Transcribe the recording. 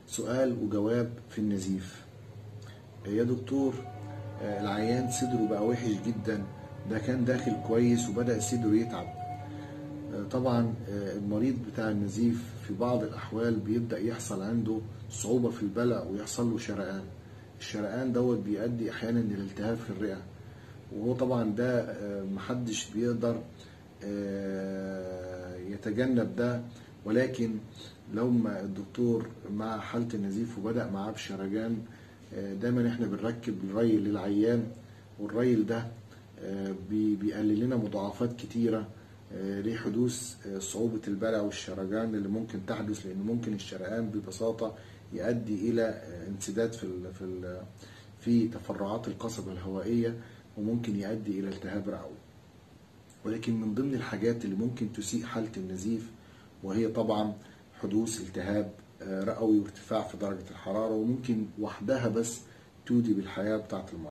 سؤال وجواب في النزيف يا دكتور آه، العيان صدره بقى وحش جدا ده كان داخل كويس وبدأ صدره يتعب آه، طبعا آه، المريض بتاع النزيف في بعض الأحوال بيبدأ يحصل عنده صعوبة في البلع ويحصل له شرقان الشرقان دوت بيؤدي أحيانا إلى التهاب في الرئة وهو طبعا ده آه، محدش بيقدر آه، يتجنب ده ولكن لو ما الدكتور مع حالة النزيف وبدأ معاه بشرجان آه، دايما احنا بنركب الريل للعيان والريل ده آه، بي- بيقلل لنا مضاعفات كتيرة آه، لحدوث آه، صعوبة البلع والشرجان اللي ممكن تحدث لأن ممكن الشرقان ببساطة يؤدي إلى آه، انسداد في ال في ال في تفرعات القصبة الهوائية وممكن يؤدي إلى التهاب رئوي ولكن من ضمن الحاجات اللي ممكن تسيء حالة النزيف وهي طبعا حدوث التهاب آه، رئوي وارتفاع في درجة الحرارة وممكن وحدها بس تودي بالحياة بتاعة المرض